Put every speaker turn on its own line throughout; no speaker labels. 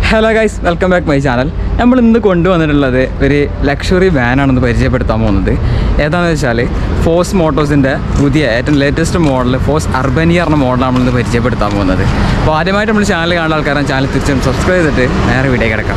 hello guys welcome back my channel നമ്മൾ ഇന്ന് കൊണ്ടുവന്നിട്ടുള്ളത് ഒരു ലക്ഷറി വാനാണെന്ന് പരിചയപ്പെടുത്താൻ പോകുന്നത് ഏതാണെന്ന് വെച്ചാൽ ഫോസ് മോട്ടോഴ്സിൻ്റെ പുതിയ ഏറ്റവും ലേറ്റസ്റ്റ് മോഡൽ ഫോസ് അർബനിയ പറഞ്ഞ മോഡലാണ് നമ്മളിന്ന് പരിചയപ്പെടുത്താൻ പോകുന്നത് അപ്പോൾ ആദ്യമായിട്ട് നമ്മൾ ചാനൽ കാണുന്ന ആൾക്കാരാണ് ചാനൽ തീർച്ചയായും സബ്സ്ക്രൈബ് ചെയ്തിട്ട് നേരെ വീഡിയോ കിടക്കാം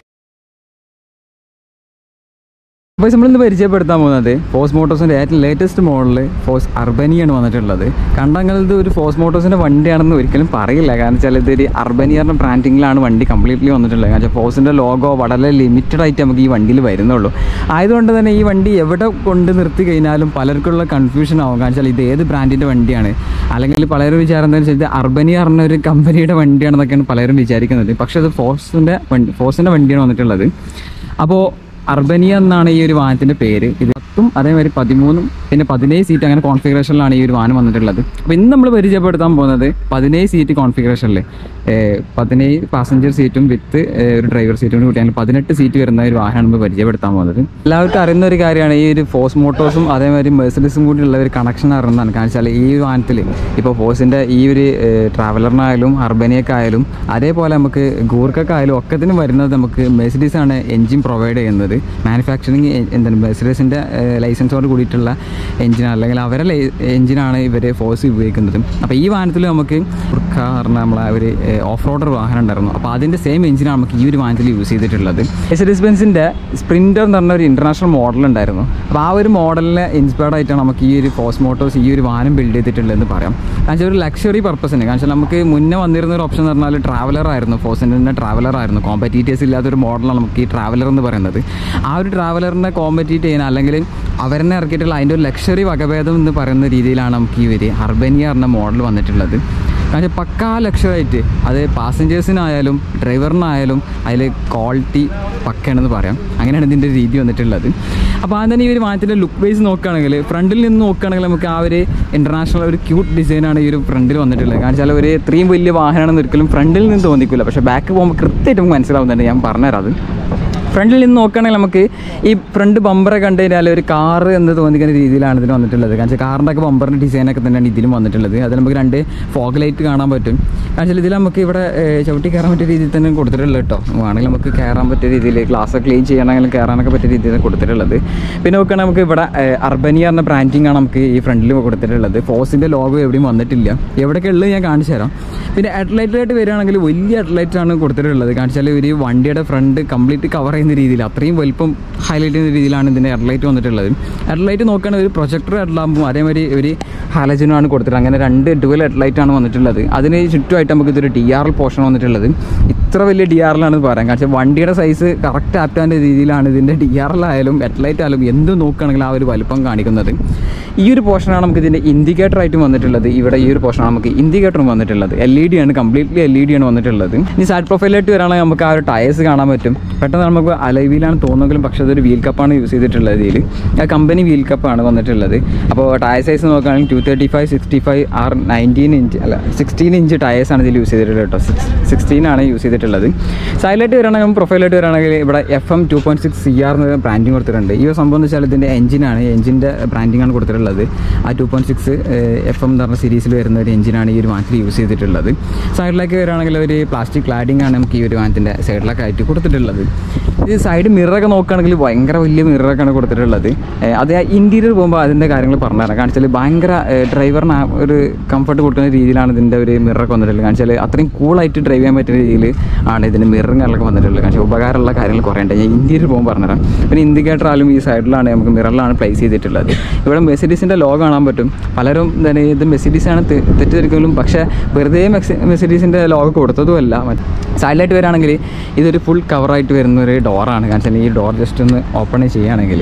അപ്പോൾ നമ്മളിന്ന് പരിചയപ്പെടുത്താൻ പോകുന്നത് ഫോസ് മോട്ടോഴ്സിൻ്റെ ഏറ്റവും ലേറ്റസ്റ്റ് മോഡൽ ഫോസ് അർബനിയാണ് വന്നിട്ടുള്ളത് കണ്ടെങ്കിൽ ഇത് ഒരു ഫോസ് മോട്ടോഴ്സിൻ്റെ വണ്ടിയാണെന്ന് ഒരിക്കലും പറയില്ല കാരണം വെച്ചാൽ ഇതൊരു അർബനിയറിൻ്റെ ബ്രാൻഡിങ്ങിലാണ് വണ്ടി കംപ്ലീറ്റ്ലി വന്നിട്ടുള്ളത് കാരണം ഫോസിൻ്റെ ലോഗോ വളരെ ലിമിറ്റഡ് ആയിട്ട് നമുക്ക് ഈ വണ്ടിയിൽ വരുന്നുള്ളൂ ആയതുകൊണ്ട് തന്നെ ഈ വണ്ടി എവിടെ കൊണ്ട് നിർത്തി കഴിഞ്ഞാലും പലർക്കുള്ള കൺഫ്യൂഷൻ ആവും കാരണം വെച്ചാൽ ഇത് ഏത് ബ്രാൻഡിൻ്റെ വണ്ടിയാണ് അല്ലെങ്കിൽ പലരും വിചാരം എന്താണെന്ന് വെച്ചാൽ ഇത് അർബനിയ പറഞ്ഞ ഒരു കമ്പനിയുടെ വണ്ടിയാണെന്നൊക്കെയാണ് പലരും വിചാരിക്കുന്നത് പക്ഷേ ഇത് ഫോസിൻ്റെ വണ്ടി ഫോസിൻ്റെ വണ്ടിയാണ് വന്നിട്ടുള്ളത് അപ്പോൾ അർബനിയ എന്നാണ് ഈ ഒരു വാഹനത്തിന്റെ പേര് ഇത് പത്തും അതേമാതിരി പതിമൂന്നും പിന്നെ പതിനേഴ് സീറ്റ് അങ്ങനെ കോൺഫിഗറേഷനിലാണ് ഈ ഒരു വാഹനം വന്നിട്ടുള്ളത് അപ്പോൾ ഇന്ന് നമ്മൾ പരിചയപ്പെടുത്താൻ പോകുന്നത് പതിനേഴ് സീറ്റ് കോൺഫിഗറേഷനിൽ പതിനേഴ് പാസഞ്ചർ സീറ്റും വിത്ത് ഒരു ഡ്രൈവർ സീറ്റും കൂടി അങ്ങനെ പതിനെട്ട് സീറ്റ് വരുന്ന ഒരു വാഹനമാണ് നമ്മൾ പരിചയപ്പെടുത്താൻ പോകുന്നത് എല്ലാവർക്കും അറിയുന്ന ഒരു കാര്യമാണ് ഈ ഒരു ഫോസ് മോട്ടോഴ്സും അതേമാതിരി മെഴ്സഡീസും കൂടി ഉള്ള ഒരു കണക്ഷൻ അറിയുന്നതാണ് കാരണം വെച്ചാൽ ഈ വാഹനത്തിൽ ഇപ്പോൾ ഫോസിൻ്റെ ഈ ഒരു ട്രാവലറിനായാലും അർബനിയക്കായാലും അതേപോലെ നമുക്ക് ഗൂർക്കൊക്കെയായാലും ഒക്കത്തിനും വരുന്നത് നമുക്ക് മെഴ്സഡീസ് ആണ് എൻജിൻ പ്രൊവൈഡ് ചെയ്യുന്നത് മാനുഫാക്ചറിങ് എന്താണ് മെഴ്സഡീസിൻ്റെ ലൈസൻസോട് കൂടിയിട്ടുള്ള എഞ്ചിനാണ് അല്ലെങ്കിൽ അവരെ എഞ്ചിനാണ് ഇവർ ഫോഴ്സ് ഉപയോഗിക്കുന്നത് അപ്പോൾ ഈ വാഹനത്തിൽ നമുക്ക് ഉർക്ക പറഞ്ഞ നമ്മളെ ഒരു ഓഫ് റോഡർ വാഹനം ഉണ്ടായിരുന്നു അപ്പോൾ അതിൻ്റെ സെയിം എഞ്ചിനാണ് നമുക്ക് ഈ ഒരു വാഹനത്തിൽ യൂസ് ചെയ്തിട്ടുള്ളത് മെഴ്സഡീസ് ബെൻസിൻ്റെ സ്പ്രിൻറ്റർ എന്ന് പറഞ്ഞ ഒരു ഇൻ്റർനാഷണൽ മോഡൽ ഉണ്ടായിരുന്നു അപ്പോൾ ആ ഒരു മോഡലിനെ ഇൻസ്പയർഡ് ആയിട്ടാണ് നമുക്ക് ഈ ഒരു ഫോസ് മോട്ടോഴ്സ് ഈ ഒരു വാഹനം ബിൽഡ് ചെയ്തിട്ടുള്ളതെന്ന് പറയാം കാരണം വെച്ചാൽ ഒരു ലക്ഷറി പർപ്പസിന് കാരണം വെച്ചാൽ നമുക്ക് മുന്നേ വന്നിരുന്ന ഒരു ഓപ്ഷൻ എന്ന് പറഞ്ഞാൽ ട്രാവലർ ആയിരുന്നു ഫോസിൻ്റെ തന്നെ ട്രാവലർ ആയിരുന്നു കോമ്പറ്റീറ്റേഴ്സ് ഇല്ലാത്തൊരു മോഡലാണ് നമുക്ക് ഈ ട്രാവലർ എന്ന് പറയുന്നത് ആ ഒരു ട്രാവലറിനെ കോമ്പറ്റീറ്റ് ചെയ്യാൻ അല്ലെങ്കിൽ അവരെന്നെ ഇറക്കിയിട്ടുള്ള അതിൻ്റെ ഒരു ലക്ഷറി വകഭേദം എന്ന് പറയുന്ന രീതിയിലാണ് നമുക്ക് ഈ ഒരു അർബനിയ പറഞ്ഞ മോഡൽ വന്നിട്ടുള്ളത് കാരണം പക്കാ ലക്ഷറായിട്ട് അത് പാസഞ്ചേഴ്സിനായാലും ഡ്രൈവറിനായാലും അതിൽ ക്വാളിറ്റി പക്കയാണെന്ന് പറയാം അങ്ങനെയാണ് ഇതിൻ്റെ രീതി വന്നിട്ടുള്ളത് അപ്പോൾ ആദ്യം തന്നെ ഈ ഒരു വാഹനത്തിൻ്റെ ലുക്ക് വൈസ് നോക്കുകയാണെങ്കിൽ ഫ്രണ്ടിൽ നിന്ന് നോക്കുകയാണെങ്കിൽ നമുക്ക് ആ ഒരു ഇൻ്റർനാഷണൽ ഒരു ക്യൂട്ട് ഡിസൈനാണ് ഈ ഒരു ഫ്രണ്ടിൽ വന്നിട്ടുള്ളത് കാരണം വെച്ചാൽ ഒരു ഇത്രയും വലിയ വാഹനമാണെന്ന് ഒരിക്കലും ഫ്രണ്ടിൽ നിന്ന് തോന്നിക്കില്ല പക്ഷേ ബാക്ക് പോകുമ്പോൾ കൃത്യമായിട്ട് നമുക്ക് മനസ്സിലാവുന്നുണ്ട് ഞാൻ പറഞ്ഞുതരാം അത് ഫ്രണ്ടിൽ നിന്ന് നോക്കുകയാണെങ്കിൽ നമുക്ക് ഈ ഫ്രണ്ട് ബമ്പറെ കണ്ടു കഴിഞ്ഞാൽ ഒരു കാറ് എന്ന് തോന്നിക്കുന്ന രീതിയിലാണ് ഇതിൽ വന്നിട്ടുള്ളത് കാരണം വെച്ചാൽ കാറിൻ്റെ ഒക്കെ ബമ്പറിൻ്റെ ഡിസൈനൊക്കെ തന്നെയാണ് ഇതിലും വന്നിട്ടുള്ളത് അതിൽ നമുക്ക് രണ്ട് ഫോഗ് ലൈറ്റ് കാണാൻ പറ്റും കാരണം വെച്ചാൽ ഇതിൽ നമുക്ക് ഇവിടെ ഏഹ്, ചവിട്ടി കയറാൻ പറ്റിയ രീതിയിൽ തന്നെ കൊടുത്തിട്ടുള്ളത് കേട്ടോ വേണമെങ്കിൽ നമുക്ക് കയറാൻ പറ്റിയ രീതിയിൽ ഗ്ലാസ് ക്ലീൻ ചെയ്യണമെങ്കിലും കയറാനൊക്കെ പറ്റിയ രീതിയിൽ കൊടുത്തിട്ടുള്ളത് പിന്നെ നോക്കുകയാണെങ്കിൽ നമുക്ക് ഇവിടെ ഏഹ്, അർബനിയ എന്ന ബ്രാൻഡിങ് ആണ് നമുക്ക് ഈ ഫ്രണ്ടിൽ കൊടുത്തിട്ടുള്ളത് ഫോസിൻ്റെ ലോഗോ എവിടെയും വന്നിട്ടില്ല എവിടെയൊക്കെ ഉള്ളത് ഞാൻ കാണിച്ചു തരാം പിന്നെ ഹെഡ്ലൈറ്റിലായിട്ട് വരികയാണെങ്കിൽ വലിയ ഹെഡ്ലൈറ്റാണ് കൊടുത്തിട്ടുള്ളത് കാരണം വെച്ചാൽ ഒരു വണ്ടിയുടെ ഫ്രണ്ട് കംപ്ലീറ്റ് കവർ ചെയ്യുന്ന രീതിയിൽ അത്രയും വലിപ്പം ഹൈലൈറ്റ് ചെയ്യുന്ന രീതിയിലാണ് ഇതിൻ്റെ ഹെഡ്ലൈറ്റ് വന്നിട്ടുള്ളത് ഹെഡ്ലൈറ്റ് നോക്കുകയാണെങ്കിൽ ഒരു പ്രൊജക്ടർ ഹെഡ്ലാമ്പും അതേമാതിരി ഒരു ഹാലജനുമാണ് കൊടുത്തിട്ടുള്ളത് അങ്ങനെ രണ്ട് ഡുവൽ ഹെഡ്ലൈറ്റാണ് വന്നിട്ടുള്ളത് അതിന് ചുറ്റുമായിട്ട് നമുക്ക് ഇതൊരു ഡി ആർ എൽ പോർഷൻ വന്നിട്ടുള്ളത് ഇത്ര വലിയ ഡി ആർ എല്ലാണ് പറയാം കാരണം വണ്ടിയുടെ സൈസ് കറക്റ്റ് ആപ്റ്റാൻ്റെ രീതിയിലാണ് ഇതിൻ്റെ ഡി ആർ എൽ ആയാലും ഹെഡ്ലൈറ്റ് ആയാലും എന്ത് നോക്കുകയാണെങ്കിൽ ആ ഒരു വലുപ്പം കാണിക്കുന്നത് ഈ ഒരു പോർഷനാണ് നമുക്ക് ഇതിൻ്റെ ഇൻഡിക്കേറ്റർ ആയിട്ട് വന്നിട്ടുള്ളത് ഇവിടെ ഈ ഒരു പോർഷനാണ് നമുക്ക് ഇൻഡിക്കേറ്ററും വന്നിട്ടുള്ളത് എൽ ഇ ഡി ആണ് കംപ്ലീറ്റ്ലി എൽ ഇ ഡി ആണ് വന്നിട്ടുള്ളത് ഇനി സൈഡ് പ്രൊഫൈലായിട്ട് വരാണെങ്കിൽ നമുക്ക് ആ ഒരു ടയേഴ്സ് കാണാൻ പറ്റും പെട്ടെന്ന് നമുക്ക് അലൈവിലാണ് തോന്നുമെങ്കിലും പക്ഷേ അതൊരു വീൽ കപ്പാണ് യൂസ് ചെയ്തിട്ടുള്ളത് ഇതിൽ ആ കമ്പനി വീൽ കപ്പാണ് വന്നിട്ടുള്ളത് അപ്പോൾ ടയർ സൈസ് നോക്കുകയാണെങ്കിൽ two thirty five sixty five R nineteen inch അല്ല സിക്സ്റ്റീൻ ഇഞ്ച് ടയേഴ്സാണ് ഇതിൽ യൂസ് ചെയ്തിട്ടുള്ളത് കേട്ടോ സിക്സ്റ്റീൻ ആണ് യൂസ് ചെയ്തിട്ടുള്ളത് സൈഡിലായിട്ട് വരികയാണെങ്കിൽ പ്രൊഫൈലായിട്ട് വരികയാണെങ്കിൽ ഇവിടെ F M two point six C R എന്ന ബ്രാൻഡിങ് കൊടുത്തിട്ടുണ്ട് ഈ ഒരു സംഭവം എന്ന് വെച്ചാൽ ഇതിൻ്റെ എഞ്ചിനാണ് എഞ്ചിൻ്റെ ബ്രാൻഡിങ് ആണ് കൊടുത്തിട്ടുള്ളത് ആ two point six F M എന്ന് പറഞ്ഞ സീരീസിൽ വരുന്ന ഒരു എഞ്ചിനാണ് ഈ ഒരു വാഹനത്തിൽ യൂസ് ചെയ്തിട്ടുള്ളത് സൈഡിലേക്ക് വരികയാണെങ്കിൽ ഒരു പ്ലാസ്റ്റിക് ക്ലാഡിംഗ് ആണ് നമുക്ക് ഈ ഒരു വാഹനത്തിൻ്റെ സൈഡിലൊക്കെ ആയിട്ട് കൊടുത്തിട്ടുള്ളത് ഇത് സൈഡ് മിററൊക്കെ നോക്കുകയാണെങ്കിൽ ഭയങ്കര വലിയ മിററൊക്കെയാണ് കൊടുത്തിട്ടുള്ളത് ഏഹ് അത് ഇൻറ്റീരിയർ പോകുമ്പോൾ അതിൻ്റെ കാര്യങ്ങൾ പറഞ്ഞുതരാം കാരണം വെച്ചാൽ ഭയങ്കര ഡ്രൈവറിന് ഒരു കംഫർട്ട് കൊടുക്കുന്ന രീതിയിലാണ് ഇതിൻ്റെ ഒരു മിററൊക്കെ വന്നിട്ടുള്ളത് കാരണം വെച്ചാൽ അത്രയും കൂളായിട്ട് ഡ്രൈവ് ചെയ്യാൻ പറ്റുന്ന രീതിയിൽ ആണ് ഇതിൻ്റെ മിററും കാര്യങ്ങളൊക്കെ വന്നിട്ടുള്ളത് കാരണം ഉപകാരമുള്ള കാര്യങ്ങൾ കുറേ ഉണ്ട് ഞാൻ ഇൻറ്റീരിയർ പോകുമ്പോൾ പറഞ്ഞുതരാം പിന്നെ ഇൻഡിക്കേറ്റർ ആയാലും ഈ സൈഡിലാണ് നമുക്ക് മിററിലാണ് പ്ലേസ് ചെയ്തിട്ടുള്ളത് ഇവിടെ മെസ്സിഡീസിൻ്റെ ലോ കാണാൻ പറ്റും പലരും എന്താണ് ഇത് മെസ്സിഡീസാണ് തെറ്റിദ്ധരിക്കലും പക്ഷേ വെറുതെ മെക്സി മെസ്സിഡീസിൻ്റെ ലോഗോ കൊടുത്തതുമല്ല സൈഡിലായിട്ട് വരികയാണെങ്കിൽ ഇതൊരു ഫുൾ കവറായിട്ട് വരുന്ന ഒരു ഡോറാണ് കാരണം വെച്ചാൽ ഈ ഡോർ ജസ്റ്റ് ഒന്ന് ഓപ്പൺ ചെയ്യുകയാണെങ്കിൽ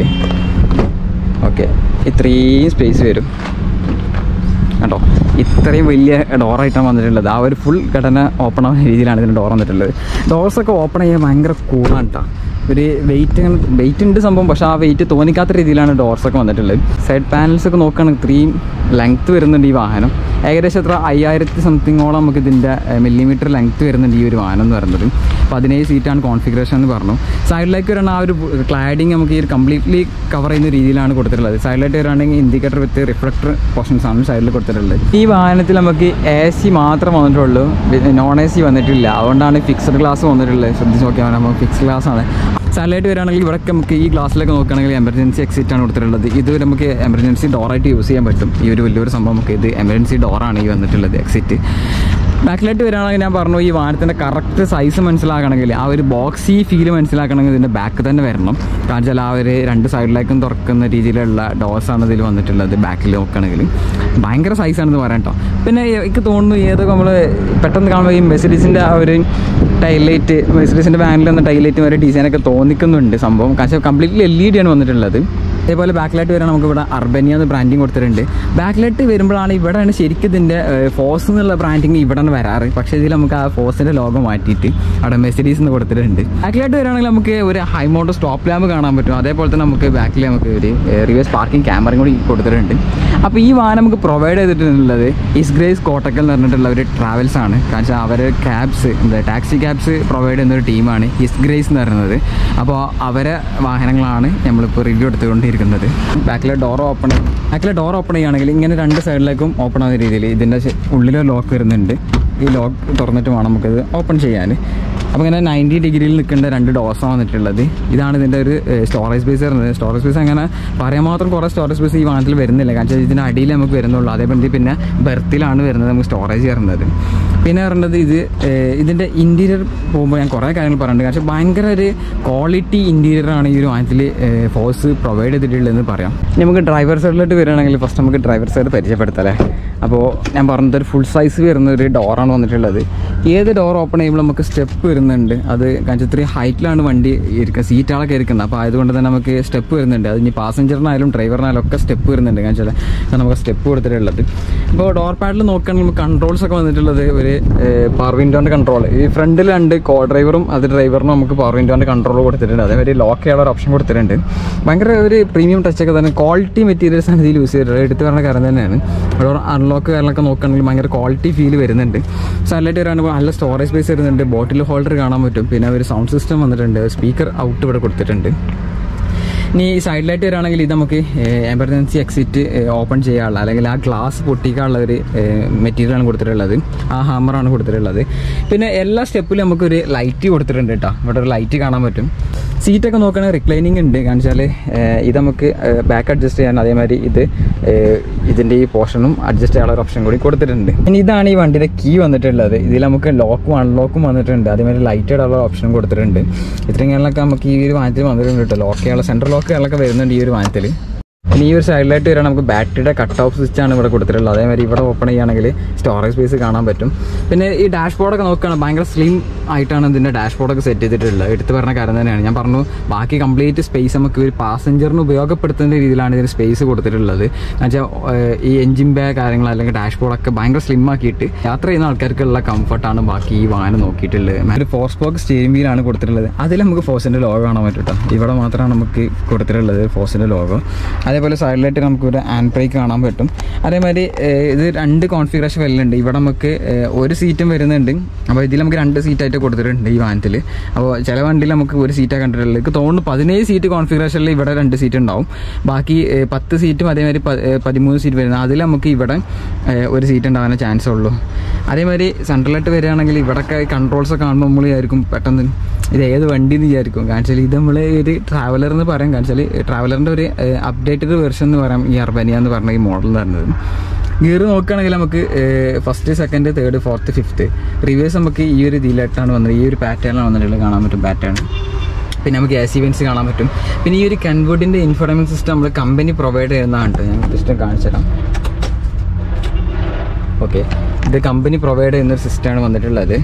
ഓക്കെ ഇത്രയും സ്പേസ് വരും കേട്ടോ ഇത്രയും വലിയ ഡോറായിട്ടാണ് വന്നിട്ടുള്ളത് ആ ഒരു ഫുൾ ഘടന ഓപ്പൺ ആവുന്ന രീതിയിലാണ് ഇതിൻ്റെ ഡോർ വന്നിട്ടുള്ളത് ഡോർസൊക്കെ ഓപ്പൺ ചെയ്യാൻ ഭയങ്കര കൂളാണ് കേട്ടോ ഒരു വെയിറ്റ് വെയിറ്റ് ഉണ്ട് സംഭവം പക്ഷേ ആ വെയിറ്റ് തോന്നിക്കാത്ത രീതിയിലാണ് ഡോർസൊക്കെ വന്നിട്ടുള്ളത് സൈഡ് പാനൽസ് ഒക്കെ നോക്കുകയാണെങ്കിൽ ഇത്രയും ലെങ്ത്ത് വരുന്നുണ്ട് ഈ വാഹനം ഏകദേശം എത്ര അയ്യായിരത്തി സംതിങ്ങോളം നമുക്ക് ഇതിൻ്റെ മില്ലിമീറ്റർ ലെങ്ത് വരുന്നുണ്ട് ഈ ഒരു വാഹനം എന്ന് പറയുന്നത് പതിനേഴ് സീറ്റാണ് കോൺഫിഗറേഷൻ എന്ന് പറഞ്ഞു സൈഡിലേക്ക് വരണം ആ ഒരു ക്ലാഡിങ് നമുക്ക് ഈ ഒരു കംപ്ലീറ്റ്ലി കവർ ചെയ്യുന്ന രീതിയിലാണ് കൊടുത്തിട്ടുള്ളത് സൈഡിലായിട്ട് വരികയാണെങ്കിൽ ഇൻഡിക്കേറ്റർ വിത്ത് റിഫ്ലക്ടർ പോർഷൻസ് ആണ് സൈഡിൽ കൊടുത്തിട്ടുള്ളത് ഈ വാഹനത്തിൽ നമുക്ക് എ സി മാത്രം വന്നിട്ടുള്ളൂ നോൺ എ സി വന്നിട്ടില്ല അതുകൊണ്ടാണ് ഫിക്സഡ് ഗ്ലാസ് വന്നിട്ടുള്ളത് ശ്രദ്ധിച്ച് നോക്കിയാൽ നമുക്ക് ഫിക്സ്ഡ് ഗ്ലാസ് ആണ് സൈഡിലായിട്ട് വരികയാണെങ്കിൽ ഇവിടെ നമുക്ക് ഈ ഗ്ലാസ്സിലൊക്കെ നോക്കുകയാണെങ്കിൽ എമർജൻസി എക്സിറ്റ് ആണ് കൊടുത്തിട്ടുള്ളത് ഇത് നമുക്ക് എമർജൻസി ഡോറായിട്ട് യൂസ് ചെയ്യാൻ പറ്റും ഈ ഒരു വലിയൊരു സംഭവം നമുക്ക് ഇത് എമർജൻസി ഡോറാണ് ഈ വന്നിട്ടുള്ളത് എക്സിറ്റ് ബാക്കിലായിട്ട് വരികയാണെങ്കിൽ ഞാൻ പറഞ്ഞു ഈ വാഹനത്തിൻ്റെ കറക്റ്റ് സൈസ് മനസ്സിലാക്കണമെങ്കിൽ ആ ഒരു ബോക്സി ഫീൽ മനസ്സിലാക്കണമെങ്കിൽ ഇതിൻ്റെ ബാക്ക് തന്നെ വരണം കാരണം വെച്ചാൽ ആ ഒരു രണ്ട് സൈഡിലേക്കും തുറക്കുന്ന രീതിയിലുള്ള ഡോസാണ് ഇതിൽ വന്നിട്ടുള്ളത് ബാക്കിൽ നോക്കുകയാണെങ്കിൽ ഭയങ്കര സൈസാണെന്ന് പറയാം കേട്ടോ പിന്നെ എനിക്ക് തോന്നുന്നു ഏതൊക്കെ നമ്മൾ പെട്ടെന്ന് കാണുമ്പോൾ ഈ മെസിഡീസിൻ്റെ ആ ഒരു ടൈലൈറ്റ് മെസിഡീസിൻ്റെ ബാനിൽ വന്ന ടൈലൈറ്റ് വരെ ഡിസൈനൊക്കെ തോന്നിക്കുന്നുണ്ട് സംഭവം കാരണം കംപ്ലീറ്റ്ലി എൽ ഇ ഡി ആണ് വന്നിട്ടുള്ളത് അതേപോലെ ബാക്കിലായിട്ട് വരാൻ നമുക്ക് ഇവിടെ അർബനിയ എന്ന് ബ്രാൻഡിങ് കൊടുത്തിട്ടുണ്ട് ബാക്കിലായിട്ട് വരുമ്പോഴാണ് ഇവിടെയാണ് ശരിക്കും ഇതിൻ്റെ ഫോസ് എന്നുള്ള ബ്രാൻഡിങ് ഇവിടെയാണ് വരാറ് പക്ഷേ ഇതിൽ നമുക്ക് ആ ഫോസിൻ്റെ ലോഗോ മാറ്റിയിട്ട് അവിടെ മെസ്സിഡീസ് എന്ന് കൊടുത്തിട്ടുണ്ട് ബാക്കിലായിട്ട് വരികയാണെങ്കിൽ നമുക്ക് ഒരു ഹൈ മോട്ടോ സ്റ്റോപ്പ് ലാമ്പ് കാണാൻ പറ്റും അതേപോലെ തന്നെ നമുക്ക് ബാക്കിൽ നമുക്ക് ഒരു റിവേഴ്സ് പാർക്കിംഗ് ക്യാമറയും കൂടി കൊടുത്തിട്ടുണ്ട് അപ്പോൾ ഈ വാഹനം നമുക്ക് പ്രൊവൈഡ് ചെയ്തിട്ടുള്ളത് ഇസ്ഗ്രേസ് കോട്ടക്കൽ എന്ന് പറഞ്ഞിട്ടുള്ള ഒരു ട്രാവൽസ് ആണ് കാരണം അവർ ക്യാബ്സ് എന്താ ടാക്സി ക്യാബ്സ് പ്രൊവൈഡ് ചെയ്യുന്ന ഒരു ടീമാണ് ഇസ്ഗ്രേസ് എന്ന് പറയുന്നത് അപ്പോൾ അവരെ വാഹനങ്ങളാണ് നമ്മളിപ്പോൾ റിവ്യൂ എടുത്തുകൊണ്ടിരിക്കുന്നത് ബാക്കിലെ ഡോർ ഓപ്പൺ ബാക്കിലെ ഡോർ ഓപ്പൺ ചെയ്യുകയാണെങ്കിൽ ഇങ്ങനെ രണ്ട് സൈഡിലേക്കും ഓപ്പൺ ആവുന്ന രീതിയിൽ ഇതിൻ്റെ ഉള്ളിൽ ലോക്ക് വരുന്നുണ്ട് ഈ ലോക്ക് തുറന്നിട്ട് വേണം നമുക്കത് ഓപ്പൺ ചെയ്യാൻ അപ്പോൾ ഇങ്ങനെ നയൻറ്റി ഡിഗ്രിയിൽ നിൽക്കേണ്ട രണ്ട് ഡോസാണ് വന്നിട്ടുള്ളത് ഇതാണ് ഇതിൻ്റെ ഒരു സ്റ്റോറേജ് സ്പേസ് വരുന്നത് സ്റ്റോറേജ് സ്പേസ് അങ്ങനെ പറയാൻ മാത്രം കുറേ സ്റ്റോറേജ് സ്പേസ് ഈ വാഹനത്തിൽ വരുന്നില്ല കാരണം വെച്ചാൽ ഇതിൻ്റെ അടിയിൽ നമുക്ക് വരുന്നുള്ളൂ അതേപോലെ പിന്നെ ബെർത്തിലാണ് വരുന്നത് നമുക്ക് സ്റ്റോറേജ് വരുന്നത് പിന്നെ പറയുന്നത് ഇത് ഏഹ്, ഇതിൻ്റെ ഇൻറ്റീരിയർ പോകുമ്പോൾ ഞാൻ കുറേ കാര്യങ്ങൾ പറയുന്നുണ്ട് കാരണം ഭയങ്കര ഒരു ക്വാളിറ്റി ഇൻറ്റീരിയറാണ് ഈ ഒരു വാഹനത്തിൽ ഫോഴ്സ് പ്രൊവൈഡ് ചെയ്തിട്ടുള്ളതെന്ന് പറയാം ഇനി നമുക്ക് ഡ്രൈവർ സൈഡിലോട്ട് വരികയാണെങ്കിൽ ഫസ്റ്റ് നമുക്ക് ഡ്രൈവർ സൈഡ് പരിചയപ്പെടുത്തല്ലേ അപ്പോൾ ഞാൻ പറഞ്ഞത് ഒരു ഫുൾ സൈസ് വരുന്ന ഒരു ഡോറാണ് വന്നിട്ടുള്ളത് ഏത് ഡോർ ഓപ്പൺ ചെയ്യുമ്പോൾ നമുക്ക് സ്റ്റെപ്പ് വരുന്നുണ്ട് അത് കാരണം ഇത്രയും ഹൈറ്റിലാണ് വണ്ടി ഇരിക്കുക സീറ്റുകളൊക്കെ ഇരിക്കുന്നത് അപ്പോൾ ആയതുകൊണ്ട് തന്നെ നമുക്ക് സ്റ്റെപ്പ് വരുന്നുണ്ട് അത് ഇനി പാസഞ്ചറിനായാലും ഡ്രൈവറിനായാലും ഒക്കെ സ്റ്റെപ്പ് വരുന്നുണ്ട് കാരണം വെച്ചാൽ അത് നമുക്ക് സ്റ്റെപ്പ് കൊടുത്തിട്ടുള്ളത് ഇപ്പോൾ ഡോർ പാഡിൽ നോക്കുകയാണെങ്കിൽ നമുക്ക് കൺട്രോൾസ് ഒക്കെ വന്നിട്ടുള്ളത് ഒരു പവർ വിൻഡോൻ്റെ കൺട്രോൾ ഈ ഫ്രണ്ടിൽ രണ്ട് കോ ഡ്രൈവറും അത് ഡ്രൈവറിനും നമുക്ക് പവർ വിൻഡോൻ്റെ കൺട്രോൾ കൊടുത്തിട്ടുണ്ട് അതേമാതിരി ലോക്ക് ചെയ്യാനുള്ള ഒരു ഓപ്ഷൻ കൊടുത്തിട്ടുണ്ട് ഭയങ്കര ഒരു പ്രീമിയം ടച്ച് ഒക്കെ തന്നെ ക്വാളിറ്റി മെറ്റീരിയൽസ് ആണ് ഇതിൽ യൂസ് ചെയ്തിട്ടുള്ളത് എടുത്ത് പറഞ്ഞ കാര്യം തന്നെയാണ് ഡോർ അൺലോക്ക് കാര്യങ്ങളൊക്കെ നോക്കുകയാണെങ്കിൽ ഭയങ്കര ക്വാളിറ്റി ഫീൽ വരുന്നുണ്ട് സൈഡിലായിട്ട് വരാണെങ്കിൽ നല്ല സ്റ്റോറേജ് സ്പേസ് വരുന്നുണ്ട് ബോട്ടിൽ ഹോൾഡർ കാണാൻ പറ്റും പിന്നെ ഒരു സൗണ്ട് സിസ്റ്റം വന്നിട്ടുണ്ട് സ്പീക്കർ ഔട്ട് ഇവിടെ കൊടുത്തിട്ടുണ്ട് ഇനി ഈ സൈഡിലായിട്ട് വരികയാണെങ്കിൽ ഇത് നമുക്ക് എമർജൻസി എക്സിറ്റ് ഓപ്പൺ ചെയ്യാനുള്ള അല്ലെങ്കിൽ ആ ഗ്ലാസ് പൊട്ടിക്കാനുള്ള ഒരു മെറ്റീരിയലാണ് കൊടുത്തിട്ടുള്ളത് ആ ഹാമറാണ് കൊടുത്തിട്ടുള്ളത് പിന്നെ എല്ലാ സ്റ്റെപ്പിലും നമുക്കൊരു ലൈറ്റ് കൊടുത്തിട്ടുണ്ട് കേട്ടോ ഇവിടെ ഒരു ലൈറ്റ് കാണാൻ പറ്റും സീറ്റൊക്കെ നോക്കുകയാണെങ്കിൽ റിക്ലൈനിങ് ഉണ്ട് കാരണം വെച്ചാൽ ഇത് നമുക്ക് ബാക്ക് അഡ്ജസ്റ്റ് ചെയ്യാൻ അതേമാതിരി ഇത് ഏഹ്, ഇതിൻ്റെ ഈ പോർഷനും അഡ്ജസ്റ്റ് ചെയ്യാനുള്ള ഒരു ഓപ്ഷൻ കൂടി കൊടുത്തിട്ടുണ്ട് ഇനി ഇതാണ് ഈ വണ്ടിയുടെ കീ വന്നിട്ടുള്ളത് ഇതിൽ നമുക്ക് ലോക്കും അൺലോക്കും വന്നിട്ടുണ്ട് അതേമാതിരി ലൈറ്റ് ഇടാനുള്ള ഓപ്ഷൻ കൊടുത്തിട്ടുണ്ട് ഇത്രയും കാര്യങ്ങളൊക്കെ നമുക്ക് ഈ ഒരു വാഹനത്തിൽ വന്നിട്ടുണ്ട് കേട്ടോ ലോക്ക് ചെയ്യാനുള്ള സെൻട്രൽ ലോക്ക് കാര്യങ്ങളൊക്കെ വരുന്നുണ്ട് ഈ ഒരു വാഹനത്തിൽ ഇനി ഈ ഒരു സൈഡിലായിട്ട് വരാൻ നമുക്ക് ബാറ്ററിയുടെ കട്ട് ഓഫ് സ്വിച്ച് ആണ് ഇവിടെ കൊടുത്തിട്ടുള്ളത് അതേമാതിരി ഇവിടെ ഓപ്പൺ ചെയ്യുകയാണെങ്കിൽ സ്റ്റോറേജ് സ്പേസ് കാണാൻ പറ്റും പിന്നെ ഈ ഡാഷ് ബോർഡൊക്കെ നോക്കുകയാണെങ്കിൽ ഭയങ്കര സ്ലിം ആയിട്ടാണ് ഇതിൻ്റെ ഡാഷ് ബോർഡൊക്കെ സെറ്റ് ചെയ്തിട്ടുള്ളത് എടുത്ത് പറഞ്ഞ കാര്യം തന്നെയാണ് ഞാൻ പറഞ്ഞു ബാക്കി കംപ്ലീറ്റ് സ്പേസ് നമുക്ക് ഒരു പാസഞ്ചറിന് ഉപയോഗപ്പെടുത്തുന്ന രീതിയിലാണ് ഇതിന് സ്പേസ് കൊടുത്തിട്ടുള്ളത് എന്നുവെച്ചാൽ ഈ എഞ്ചിൻ ബേ കാര്യങ്ങൾ അല്ലെങ്കിൽ ഡാഷ് ബോർഡൊക്കെ ഭയങ്കര സ്ലിം ആക്കിയിട്ട് യാത്ര ചെയ്യുന്ന ആൾക്കാർക്കുള്ള കംഫർട്ടാണ് ബാക്കി ഈ വാഹനം നോക്കിയിട്ടുള്ളത് ഒരു ഫോർ സ്പോക്ക് സ്റ്റിയറിംഗ് വീലാണ് കൊടുത്തിട്ടുള്ളത് അതിൽ നമുക്ക് ഫോഴ്സിൻ്റെ ലോഗോ കാണാൻ പറ്റും കേട്ടോ ഇവിടെ മാത്രമാണ് നമുക്ക് കൊടുത്തിട്ടുള്ളത് ഫോഴ്സിൻ്റെ ലോഗോ അതേപോലെ സൈഡിലായിട്ട് നമുക്ക് ഒരു ഹാൻഡ് ബ്രേക്ക് കാണാൻ പറ്റും അതേമാതിരി ഏഹ്, ഇത് രണ്ട് കോൺഫിഗറേഷൻ വരുന്നുണ്ട് ഇവിടെ നമുക്ക് ഏഹ്, ഒരു സീറ്റും വരുന്നുണ്ട് അപ്പോൾ ഇതിൽ നമുക്ക് രണ്ട് സീറ്റായിട്ട് കൊടുത്തിട്ടുണ്ട് ഈ വാഹനത്തിൽ അപ്പോൾ ചില വണ്ടിയിൽ നമുക്ക് ഒരു സീറ്റാണ് കണ്ടിട്ടുള്ളത് എനിക്ക് തോന്നുന്നു പതിനേഴ് സീറ്റ് കോൺഫിഗറേഷനിൽ ഇവിടെ രണ്ട് സീറ്റ് ഉണ്ടാവും ബാക്കി ഏഹ്, പത്ത് സീറ്റും അതേമാതിരി പ- ഏഹ്, പതിമൂന്ന് സീറ്റ് വരുന്നത് അതിൽ നമുക്ക് ഇവിടെ ഏഹ്, ഒരു സീറ്റ് ഉണ്ടാകാൻ ചാൻസ് ഉള്ളൂ അതേമാതിരി സെൻട്രലായിട്ട് വരികയാണെങ്കിൽ ഇവിടെയൊക്കെ കൺട്രോൾസ് ഒക്കെ കാണുമ്പോൾ നമ്മൾ വിചാരിക്കും പെട്ടെന്ന് ഇത് ഏത് വണ്ടി എന്ന് വിചാരിക്കും കാരണം വെച്ചാൽ ഇത് നമ്മൾ ഒരു ട്രാവലർ എന്ന് പറയാം കാരണം വെച്ചാൽ ട്രാവലറിൻ്റെ ഒരു അപ്ഡേറ്റഡ് വെർഷൻ എന്ന് പറയാം ഈ അർബനിയ എന്ന് പറഞ്ഞ ഈ മോഡൽ എന്ന് പറയുന്നത് ഗിയർ നോക്കുകയാണെങ്കിൽ നമുക്ക് first second third fourth fifth reverse നമുക്ക് ഈ ഒരു ഇതിലായിട്ടാണ് വന്നത് ഈ ഒരു പാറ്റേണിലാണ് വന്നിട്ടുള്ളത് കാണാൻ പറ്റും പാറ്റേൺ പിന്നെ നമുക്ക് എ സി വെൻസ് കാണാൻ പറ്റും പിന്നെ ഈ ഒരു കൺവേർട്ടിൻ്റെ ഇൻഫർമേഷൻ സിസ്റ്റം നമ്മൾ കമ്പനി പ്രൊവൈഡ് ചെയ്യുന്നതാണ് കേട്ടോ ഞാൻ ജസ്റ്റ് കാണിച്ചു തരാം ഓക്കെ ഇത് കമ്പനി പ്രൊവൈഡ് ചെയ്യുന്ന ഒരു സിസ്റ്റമാണ് വന്നിട്ടുള്ളത്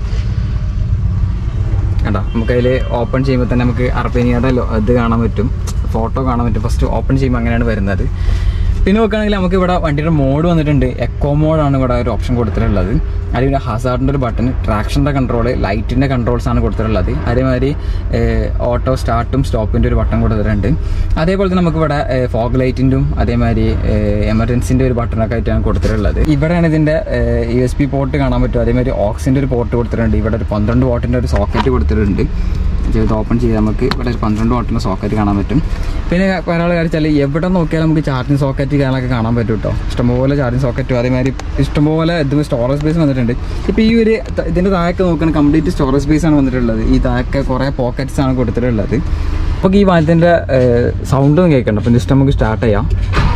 കണ്ടോ നമുക്കതിൽ ഓപ്പൺ ചെയ്യുമ്പോൾ തന്നെ നമുക്ക് അർബേനിയയുടെ ലോ- ഇത് കാണാൻ പറ്റും ഫോട്ടോ കാണാൻ പറ്റും ഫസ്റ്റ് ഓപ്പൺ ചെയ്യുമ്പോൾ അങ്ങനെയാണ് വരുന്നത് പിന്നെ നോക്കുകയാണെങ്കിൽ നമുക്ക് ഇവിടെ വണ്ടിയുടെ മോഡ് വന്നിട്ടുണ്ട് എക്കോ മോഡാണ് ഇവിടെ ഒരു ഓപ്ഷൻ കൊടുത്തിട്ടുള്ളത് അതിൽ ഹസാറിൻ്റെ ഒരു ബട്ടൺ ട്രാക്ഷൻ്റെ കൺട്രോൾ ലൈറ്റിൻ്റെ കൺട്രോൾസ് ആണ് കൊടുത്തിട്ടുള്ളത് അതേമാതിരി ഓട്ടോ സ്റ്റാർട്ടും സ്റ്റോപ്പിൻ്റെ ഒരു ബട്ടൺ കൊടുത്തിട്ടുണ്ട് അതേപോലെ തന്നെ നമുക്ക് ഇവിടെ ഫോഗ് ലൈറ്റിൻ്റെയും അതേമാതിരി എമർജൻസിൻ്റെ ഒരു ബട്ടണൊക്കെ ആയിട്ടാണ് കൊടുത്തിട്ടുള്ളത് ഇവിടെയാണ് ഇതിൻ്റെ യു എസ് പി പോർട്ട് കാണാൻ പറ്റും അതേമാതിരി ഓക്സിൻ്റെ ഒരു പോർട്ട് കൊടുത്തിട്ടുണ്ട് ഇവിടെ ഒരു പന്ത്രണ്ട് വാട്ടിൻ്റെ ഒരു സോക്കറ്റ് കൊടുത്തിട്ടുണ്ട് ഇത് ഓപ്പൺ ചെയ്താൽ നമുക്ക് ഇവിടെ ഒരു പന്ത്രണ്ട് വാട്ടിൻ്റെ സോക്കറ്റ് കാണാൻ പറ്റും പിന്നെ ഒരാൾ കാണിച്ചാൽ എവിടെ നോക്കിയാലും നമുക്ക് ചാർജിങ് സോക്കറ്റ് കാര്യങ്ങളൊക്കെ കാണാൻ പറ്റും കേട്ടോ ഇഷ്ടംപോലെ ചാർജിങ് സോക്കറ്റും അതേമാതിരി ഇഷ്ടംപോലെ ഇത് സ്റ്റോറേജ് സ്പേസ് വന്നിട്ടുണ്ട് ഇപ്പോൾ ഈ ഒരു ത- ഇതിൻ്റെ താഴൊക്കെ നോക്കുകയാണെങ്കിൽ കംപ്ലീറ്റ് സ്റ്റോറേജ് സ്പേസ് ആണ് വന്നിട്ടുള്ളത് ഈ താഴൊക്കെ കുറേ പോക്കറ്റ്സ് ആണ് കൊടുത്തിട്ടുള്ളത് അപ്പോൾ ഈ വാഹനത്തിൻ്റെ സൗണ്ട് ഒന്നും കേൾക്കണ്ട അപ്പോൾ ജസ്റ്റ് നമുക്ക് സ്റ്റാർട്ട് ചെയ്യാം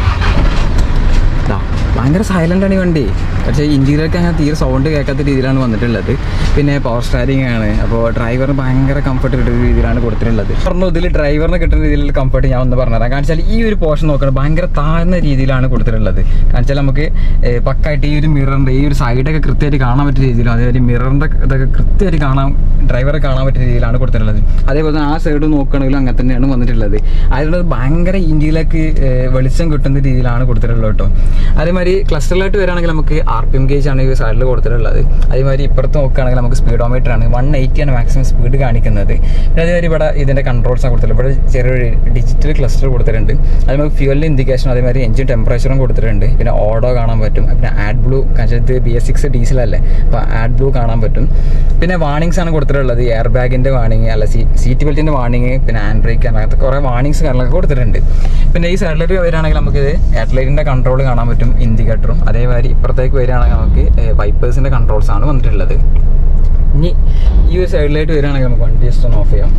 ഇതാ, ഭയങ്കര സൈലൻ്റ് ആണ് ഈ വണ്ടി പക്ഷേ ഇൻറ്റീരിയറൊക്കെ അങ്ങനെ തീരെ സൗണ്ട് കേൾക്കാത്ത രീതിയിലാണ് വന്നിട്ടുള്ളത് പിന്നെ പവർ സ്റ്റാരിങ് ആണ് അപ്പോൾ ഡ്രൈവറിന് ഭയങ്കര കംഫർട്ട് കിട്ടുന്ന രീതിയിലാണ് കൊടുത്തിട്ടുള്ളത് പറഞ്ഞു ഇതിൽ ഡ്രൈവറിന് കിട്ടുന്ന രീതിയിലുള്ള കംഫർട്ട് ഞാൻ ഒന്ന് പറഞ്ഞുതരാം കാരണം വെച്ചാൽ ഈ ഒരു പോർഷൻ നോക്കണം ഭയങ്കര താഴ്ന്ന രീതിയിലാണ് കൊടുത്തിട്ടുള്ളത് കാരണം വെച്ചാൽ നമുക്ക് ഏഹ്, പക്കായിട്ട് ഈ ഒരു മിററിൻ്റെ ഈ ഒരു സൈഡൊക്കെ കൃത്യമായിട്ട് കാണാൻ പറ്റിയ രീതിയിലും അതേപോലെ മിററിൻ്റെ ഇതൊക്കെ കൃത്യമായിട്ട് കാണാൻ ഡ്രൈവറെ കാണാൻ പറ്റിയ രീതിയിലാണ് കൊടുത്തിട്ടുള്ളത് അതേപോലെ തന്നെ ആ സൈഡ് നോക്കുകയാണെങ്കിലും അങ്ങനെ തന്നെയാണ് വന്നിട്ടുള്ളത് അതിലുള്ള ഭയങ്കര ഇന്ത്യയിലേക്ക് ഏഹ്, വെളിച്ചം കിട്ടുന്ന രീതിയിലാണ് കൊടുത്തിട്ടുള്ളത് കേട്ടോ അതേമാതിരി ക്ലസ്റ്ററിലായിട്ട് വരികയാണെങ്കിൽ നമുക്ക് ആർ പി എം ഗേജ് ആണ് ഈ സൈഡിൽ കൊടുത്തിട്ടുള്ളത് അതേമാതിരി ഇപ്പുറത്ത് നോക്കുകയാണെങ്കിൽ നമുക്ക് സ്പീഡോമീറ്റർ ആണ് വൺ എയ്റ്റി ആണ് മാക്സിമം സ്പീഡ് കാണിക്കുന്നത് പിന്നെ അതേമാതിരി ഇവിടെ ഇതിൻ്റെ കൺട്രോൾസ് ആണ് കൊടുത്തിട്ടുള്ളത് ഇവിടെ ചെറിയൊരു ഡിജിറ്റൽ ക്ലസ്റ്റർ കൊടുത്തിട്ടുണ്ട് അതേമാതിരി ഫ്യൂവലിൻ്റെ ഇൻഡിക്കേഷൻ അതേമാതിരി എഞ്ചിൻ ടെമ്പറേച്ചറും കൊടുത്തിട്ടുണ്ട് പിന്നെ ഓഡോ കാണാൻ പറ്റും പിന്നെ ആഡ് ബ്ലൂ ഇത് ബി എസ് സിക്സ് ഡീസൽ അല്ലേ അപ്പോൾ ആഡ് ബ്ലൂ കാണാൻ പറ്റും പിന്നെ വാർണിംഗ്സ് ആണ് കൊടുത്തിട്ടുള്ളത് എയർ ബാഗിൻ്റെ വാർണിംഗ് അല്ല സീ സീറ്റ് ബെൽറ്റിൻ്റെ വാർണിംഗ് പിന്നെ ഹാൻഡ് ബ്രേക്ക് അങ്ങനത്തെ കുറേ വാർണിംഗ്സ് കാര്യങ്ങളൊക്കെ കൊടുത്തിട്ടുണ്ട് പിന്നെ ഈ സൈഡിലേക്ക് വരികയാണെങ്കിൽ നമുക്ക് ഹെഡ്ലൈറ്റിൻ്റെ കൺട്രോൾ കാണാൻ പറ്റും ഇൻഡിക്കേറ്ററും അതേമാതിരി ഇപ്പുറത്തേക്ക് വരികയാണെങ്കിൽ നമുക്ക് വൈപ്പേഴ്സിൻ്റെ കൺട്രോൾസ് ആണ് വന്നിട്ടുള്ളത് ഇനി ഈ ഒരു സൈഡിലായിട്ട് വരികയാണെങ്കിൽ നമുക്ക് വണ്ടി ജസ്റ്റ് ഒന്ന് ഓഫ് ചെയ്യാം